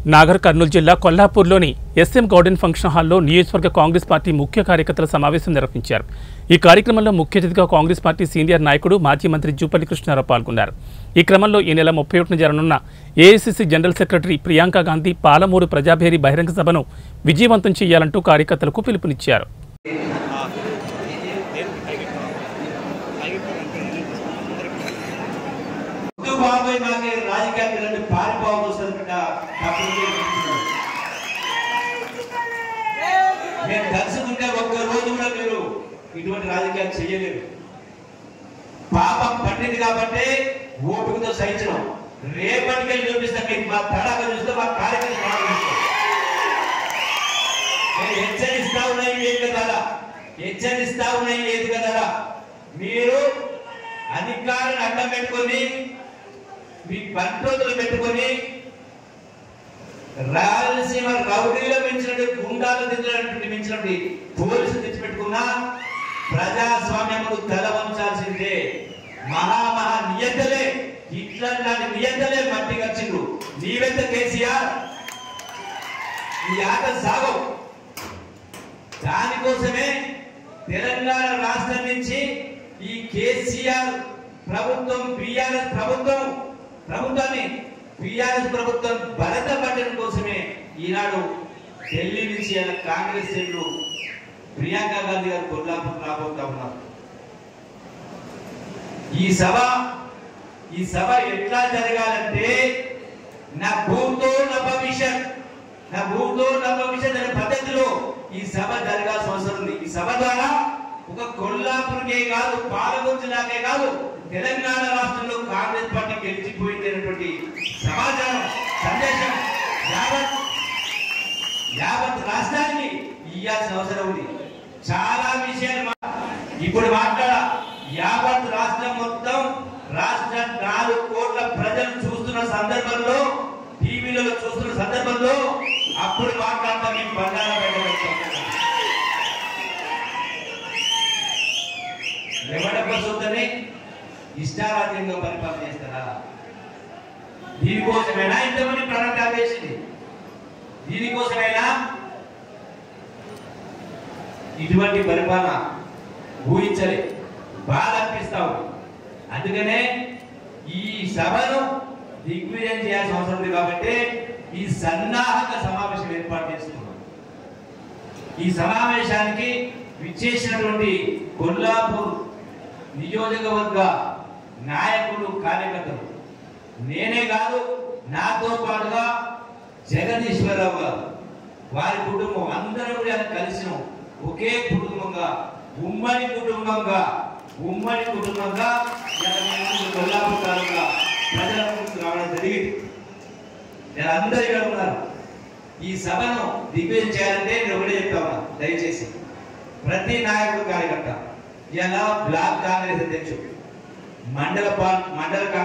నాగర్ కర్నూలు జిల్లా కొల్లాపూర్లోని S M garden function హాల్లో నియోజకవర్గ కాంగ్రెస్ పార్టీ ముఖ్య కార్యకర్తల సమావేశం నిర్వహించారు ఈ కార్యక్రమంలో ముఖ్య అతిథిగా కాంగ్రెస్ పార్టీ సీనియర్ నాయకుడు మాజీ మంత్రి జూపల్లి కృష్ణారావు పాల్గొన్నారు ఈ క్రమంలో ఈ నెల ముప్పై ఒకటిన జరగనున్న AICC general secretary Priyanka Gandhi Palamuru ప్రజాభేరి బహిరంగ సభను విజయవంతం చేయాలంటూ కార్యకర్తలకు పిలుపునిచ్చారు ముందు బాబాయ్ మాకే రాజకీయ పిల్లల్ని పారిపోవాల్సి వస్తుంది బిడ్డ తప్పుడు చేస్తున్నాడు. నేను కలుసుకుంటే ఒక్క రోజు కూడా మీరు ఇటువంటి రాజకీయాలు చేయలేరు పాపం పండింది కాబట్టి ఓపికతో సహించడం రేపటికెళ్ళి చూపిస్తాం మీకు మా తడాక చూస్తే మా కార్యక్రమం తడాక చూస్తాం. నేను హెచ్చరిస్తా ఉన్నాయి లేదు కదా హెచ్చరిస్తా ఉన్నాయి లేదు కదా మీరు అధికారాన్ని అడ్డం పెట్టుకొని మీ పంటోతులు పెట్టుకొని రాయలసీమ రౌడీలో పెంచినట్టు గుండాలు తెచ్చినటువంటి పెంచినటువంటి పోలీసులు తెచ్చిపెట్టుకున్నా ప్రజాస్వామ్యమును తల వంచాల్సిందే మహా మహా నియంతలే హిట్లర్ లాంటి నియంతలే మట్టి కచ్చిండ్రు నీవెంత కేసీఆర్ ఈ ఆట సాగవు దానికోసమే తెలంగాణ రాష్ట్రం నుంచి ఈ కేసీఆర్ ప్రభుత్వం బీఆర్ఎస్ ప్రభుత్వం ప్రభుత్వాన్ని బీఆర్ఎస్ ప్రభుత్వం భరత పట్టడం కోసమే ఈనాడు ఢిల్లీ నుంచి ఆయన కాంగ్రెస్ శ్రేణులు ప్రియాంక గాంధీ గారు కొల్లాపూర్ రాబోతా ఉన్నారు ఈ సభ ఈ సభ ఎట్లా జరగాలంటే నా భూమితో నా భవిష్యత్ నా భూమితో నా భవిష్యత్ అనే పద్ధతిలో ఈ సభ జరగాల్సిన అవసరం ఉంది ఈ సభ ద్వారా ఒక కొల్లాపూర్కే కాదు పాలమూరు జిల్లాకే కాదు తెలంగాణ రాష్ట్రంలో కాంగ్రెస్ పార్టీ గెలిచిపోయింది అనేటువంటి సమాచారం సందేశం యావత్ యావత్ రాష్ట్రానికి ఇయ్యాల్సిన అవసరం ఉంది చాలా విషయాలు మా- ఇప్పుడు మాట్లాడ యావత్ రాష్ట్రం మొత్తం రాష్ట్ర నాలుగు కోట్ల ప్రజలు చూస్తున్న సందర్భంలో టీవీలలో చూస్తున్న సందర్భంలో అప్పుడు మాట్లాడతాం మేము బంగాళ రెవడబ్బ చూద్దని ఇష్టారాజ్యంగా పరిపాలన చేస్తారా దీనికోసమైనా ఇంతమంది ప్రాణత్యాగం చేసింది దీనికోసమైనా ఇటువంటి పరిపాలన ఊహించలే బాధ అనిపిస్తావు అందుకనే ఈ సభను దిగ్విజయం చేయాల్సిన అవసరం ఉంది కాబట్టి ఈ సన్నాహక సమావేశం ఏర్పాటు చేస్తున్నాం ఈ సమావేశానికి విచ్చేసినటువంటి కొల్లాపూర్ నియోజకవర్గ నాయకులు కార్యకర్తలు నేనే కాదు నాతో పాటుగా జగదీశ్వరరావు గారు వారి కుటుంబం అందరూ కూడా కలిసినాం ఒకే కుటుంబంగా ఉమ్మడి కుటుంబంగా ఉమ్మడి కుటుంబంగా ఇవాళ మేము కొల్లాపూర్ తాలూకా ప్రజల ముందుకు రావడం జరిగింది నేను అందరూ ఇక్కడ ఉన్నారు ఈ సభను దిగ్విజయం చేయాలంటే నేను ఒకటే చెప్తా ఉన్నా దయచేసి ప్రతి నాయకుడు కార్యకర్త ఇలా బ్లాక్ కాంగ్రెస్ అధ్యక్షుడు మండల పా- మండల కాంగ్రెస్